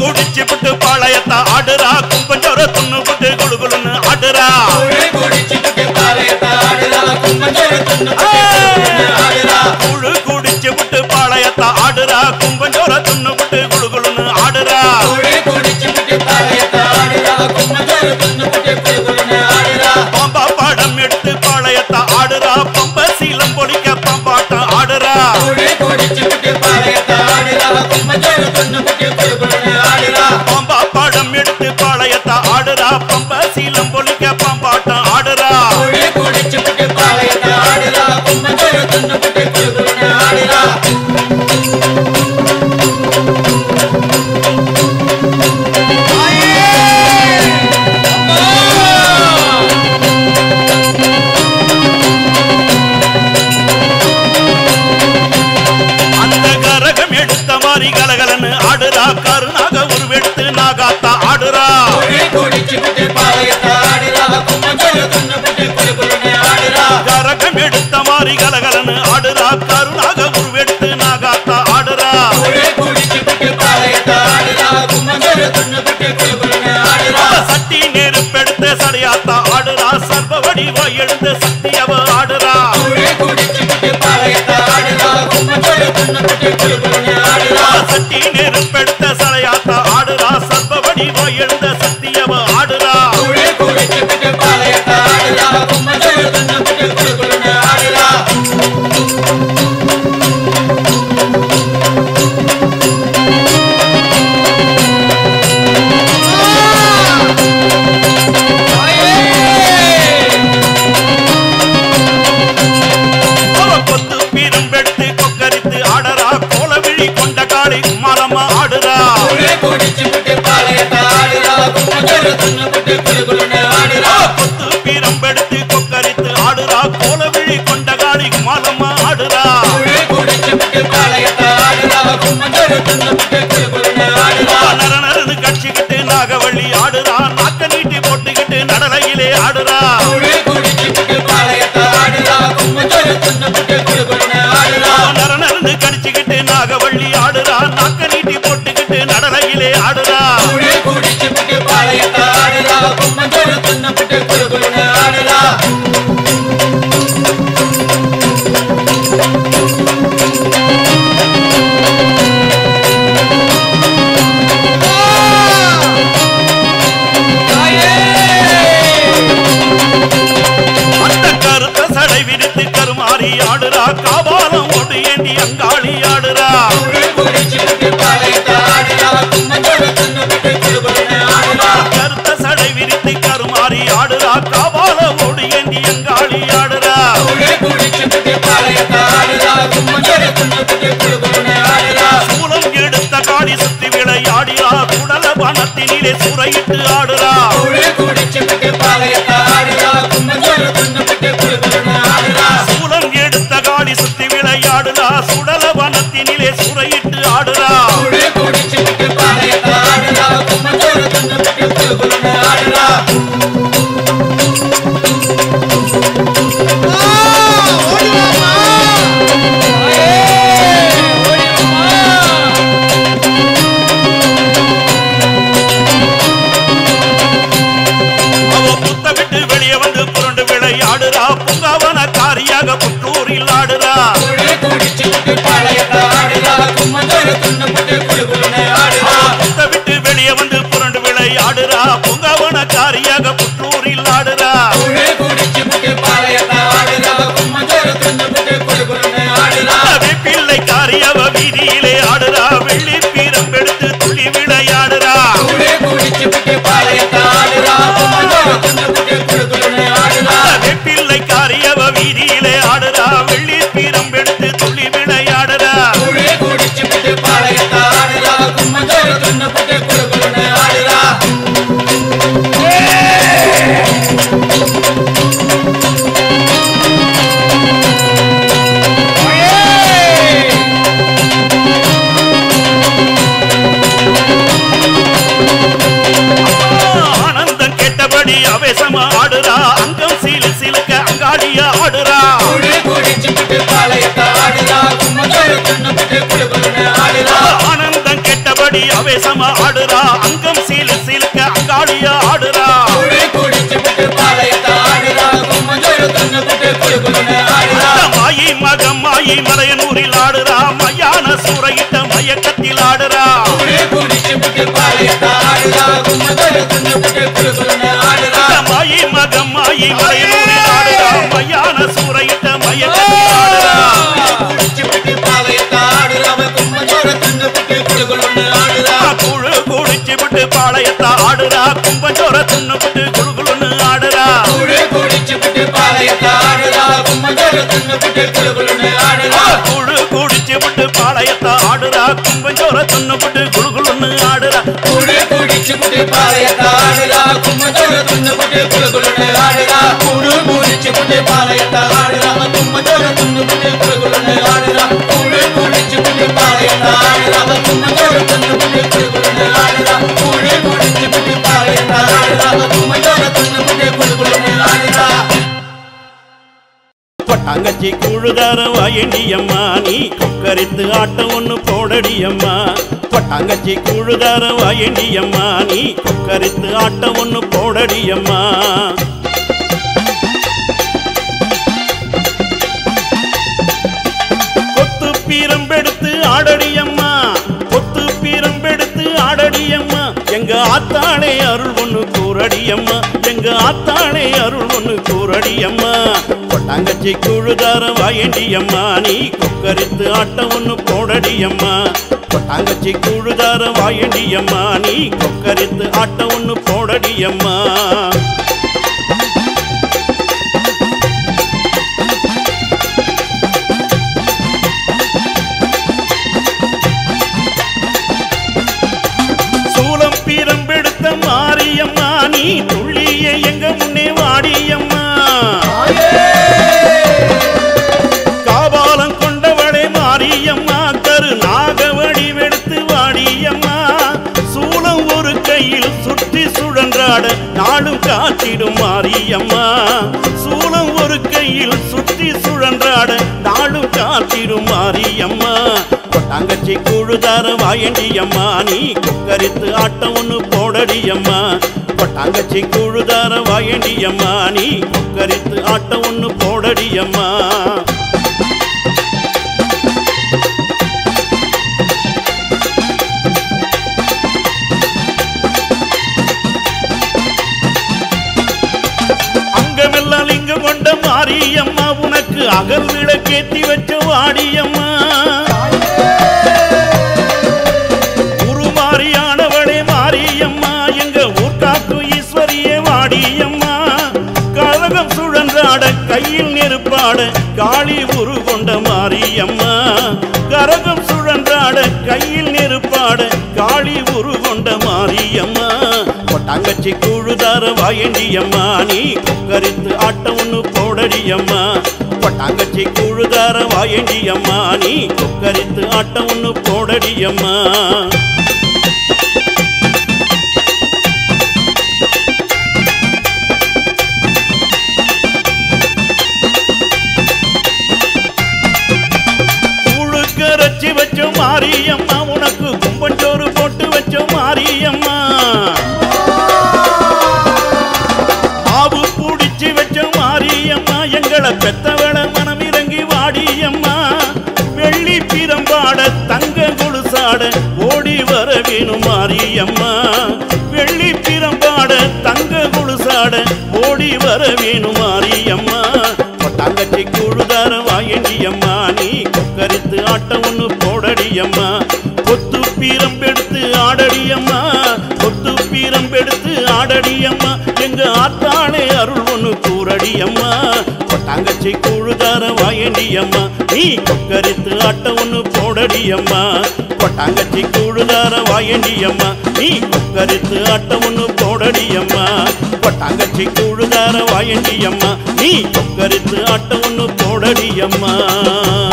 குடிச்சு விட்டு பாளையத்த ஆடுறா கும்பஞ்சோர துண்ணு விட்டு குழுகுலுன்னு ஆடுறா குழு குடிச்சு விட்டு பாளையத்த ஆடுறா கும்பஞ்சோர துண்ணு விட்டு குழுகுலுன்னு ஆடுறா பாம்பா பாடம் எடுத்து பாளையத்த ஆடுறா பம்ப சீலம் பொலிக்க பம்பாட்டம் ஆடுறா பாம்பா பாடம் எடுத்து பாளையத்த ஆடுறா பம்ப சீலம் பொலிக்க பம்பாட்டம் ஆடுறா அந்த கரகம் எடுத்த மாதிரி கலகலன்னு ஆடுறா கருணாக உருவெடுத்து நாகாத்தா ஆடுறா கரகம் எடுத்த மாதிரி கலகலன்னு ஆடுறா கருணாக உருவெடுத்து நாகாத்தா ஆடுறா அவ சட்டி நெருப்பெடுத்த சடையாத்தா ஆடுறா சர்வ வடிவா எழுந்த சக்தியவ ஆடுறா அவ சட்டி நெருப்பெடுத்த சடையாத்தா ஆடுறா சர்வ வடிவா எழுந்த சக்தியவ ஆடுறா அவ கொத்து பீரம்பெடுத்து கொக்கரித்து ஆடுறா கோலவிழி கொண்ட காளி மரமா ஆடுறா அவ கொத்து பீரம்பெடுத்து கொக்கரித்து ஆடுறா கோலவிழி கொண்ட காளி மரமா ஆடுறா அவ நர நரன்னு கட்சிக்கிட்டு நாகவள்ளி ஆடுறா நாக்க நீட்டி போட்டுக்கிட்டு நடலையிலே ஆடுறா அவ நர நரன்னு கடிச்சுக்கிட்டு நாகவள்ளி ஆடுறா நாக்க நீட்டி போட்டுக்கிட்டு நடலையிலே ஆடுறா அந்த கருத்த சடை விரித்து கருமாறி ஆடுறா காபாலம் ஒடு ஏண்டி அங்காளி ஆடுறா கருத்த சடை விரித்து கருமாறி ஆடுறா காபாலம் ஒடு ஏண்டி அங்காளி ஆடுறா சூலம் எடுத்த காடி சுத்தி விளையாடிரா குடல வனத்தினிலே சுரையிட்டு ஆடுறா சூலம் எடுத்த காடி சுத்தி விளையாடுறா சுடல வனத்தினிலே சுரையிட்டு ஆடுறா அவ புத்த விட்டு வெளியே வந்து புரண்டு விளையாடுறா பூங்காவன காரியாக புற்றூரில் ஆடுறா புத்த விட்டு வெளியே வந்து புரண்டு விளையாடுறா பூங்காவன காரியாக புற்றூரில் ஆடுறா பிள்ளை காரியவ வீதியிலே ஆடுறா வெள்ளி பீரம் எடுத்து துள்ளி விளையாடுறா பிள்ளை காரியவ வீதியிலே ஆடுறா வெள்ளி பீரம் எடுத்து துள்ளி விளையாடுறா ஆனந்தம் கேட்டபடி அவேசமா ஆடுறா அங்கம் சீலு சிலுக்க அங்காடிய ஆடுறா ஆனந்தம் கெட்டபடி அப்படி அவேசமா ஆடுறா அங்கம் சீலு சீலுக்க அங்காளிய ஆடுறா கூடி குடிச்சு விட்டு பாளையத்தை ஆடுறா கும்மஞ்சோறு தந்து விட்டு குழு குழுன்னு ஆடுறா மாயி மகம் மாயி மலையனூரில் ஆடுறா மையான சூறையிட்ட மயக்கத்தில் ஆடுறா கூடி குடிச்சு விட்டு பாளையத்தை ஆடுறா கும்மஞ்சோறு தந்து விட்டு குழு குழுன்னு ஆடுறா மாயி மகம் மாயி மலையனூரில் ஆடுறா மையான சூறையிட்ட மயக்கத்தில் ஆடுறா குடிச்சு விட்டு பாளையத்தை ஆடுறா கும்மஞ்சோறு தந்து விட்டு குழு குழுன்னு ஆடுறா குழு குடிச்சு விட்டு பாளையத்தா ஆடுறா கும்பஞ்சோர தின்னு விட்டு குழுகுலுன்னு ஆடுறா கூடி குடிச்சு விட்டு பாளையத்தை ஆடுறா கும்மஞ்சோறு தந்து விட்டு குழு குழுன்னு ஆடுறா குழு குடிச்சு விட்டு பாளையத்தா ஆடுறா கும்பஞ்சோர தின்னு விட்டு குழுகுலுன்னு ஆடுறா கூடி குடிச்சு விட்டு பாளையத்தை ஆடுறா கும்மஞ்சோறு தந்து விட்டு குழு குழுன்னு ஆடுறா கூடு குடிச்சு விட்டு பாளையத்தை ஆடுறா கும்மஞ்சோறு தந்து விட்டு குழு குழுன்னு ஆடுறா கூடு குடிச்சு விட்டு பாளையத்தை ஆடுறா கும்மஞ்சோறு தந்து விட்டு குழு குழுன்னு ஆடுறா கூடு குடிச்சு விட்டு பாளையத்தை ஆடுறா கும்மஞ்சோறு தந்து விட்டு குழு குழுன்னு ஆடுறா தங்கச்சி குழுதார வாயண்டியம்மா நீ கொக்கரித்து ஆட்டம் ஒண்ணு போடடியம்மா தங்கச்சி குழுதார வாயண்டியம்மா நீ கொக்கரித்து ஆட்டம் ஒண்ணு போடடியம்மா கொத்து பீரம்பெடுத்து ஆடடியம்மா கொத்து பீரம்பெடுத்து ஆடடியம்மா எங்க ஆத்தாளே அருள் ஒண்ணு கூறடியம்மா எங்க ஆத்தாளே அருள் ஒண்ணு கூறடியம்மா கொட்டாங்கச்சி குழுதார வாயண்டியம்மா நீ கொக்கரித்து ஆட்டம் ஒண்ணு போடடியம்மா கொட்டாங்கச்சி குழுதார வாயண்டியம்மா நீ கொக்கரித்து ஆட்டம் ஒண்ணு போடடியம்மா சூலம் பீரம்பெடுத்த மாரியம்மா நீ துள்ளிய எங்க முன்னே வாடியம்மா காபாலம் கொண்டவளே மாரியம்மா கரு நாகவடி வெடுத்து வாடியம்மா சூலம் ஒரு கையில் சுற்றி சுழன்றாட நாளும் காத்திடும் மாரியம்மா சூலம் ஒரு கையில் சுற்றி சுழன்றாட நாளும் காத்திடும் மாரியம்மா கொட்டாங்கச்சி குழுதார வாயண்டியம்மா நீ கொக்கரித்து ஆட்டம் ஒண்ணு போடடியம்மா கொட்டாங்கச்சி குழுதார வாயண்டியம்மா நீ கொக்கரித்து ஆட்டம் ஒண்ணு போடடியம்மா அங்கமெல்லாம் லிங்கம் கொண்ட மாரியம்மா உனக்கு அகல் விளக்கேத்தி வச்ச வாடியம்மா உருமாறியானவளே மாரியம்மா எங்க ஊர்காக்கும் ஈஸ்வரியே வாடியம்மா கழகம் சுழன்றாட கையில் நெருப்பாட காளி உரு கொண்ட மாரியம்மா கரகம் சுழன்றாட கையில் நெருப்பாட காளி உரு கொண்ட மாரியம்மா கொட்டாங்கச்சி குழுதார வாயண்டியம்மா நீ கொக்கரித்து ஆட்டம் ஒண்ணு போடடியம்மா கொட்டாங்கச்சி குழுதார வாயண்டியம்மா நீ கொக்கரித்து ஆட்டம் ஒண்ணு போடடியம்மா உழுக்கரைச்சி வச்ச மாரியம்மா உனக்கு கும்பஞ்சோறு போட்டு வச்ச மாரியம்மா ஆவு புடிச்சு வச்ச மாரியம்மா எங்களை பெத்தவள மனம் இறங்கி வாடியம்மா வெள்ளி பிரம்பாட தங்க கொலுசாட ஓடி வர வேணும் மாரியம்மா வெள்ளி பிரம்பாட தங்க கொலுசாட ஓடி வர வேணும் மாரியம்மா தங்கச்சி குழுதார வாயண்டியம்மா நீ கொக்கரித்து ஆட்டம் ஒண்ணு போடடியம்மா கொத்து பீரம்பெடுத்து ஆடடியம்மா கொத்து பீரம்பெடுத்து ஆடடியம்மா எங்க ஆத்தாளே அருள் ஒண்ணு கூறடியம்மா கொட்டாங்கச்சி குழுதார வாயண்டியம்மா நீ கொக்கரித்து ஆட்டம் ஒண்ணு போடடியம்மா கொட்டாங்கச்சி குழுதார வாயண்டியம்மா நீ கொக்கரித்து ஆட்டம் ஒண்ணு போடடியம்மா கொட்டாங்கச்சி குழுதார வாயண்டியம்மா நீ கொக்கரித்து ஆட்டம் ஒண்ணு போடடியம்மா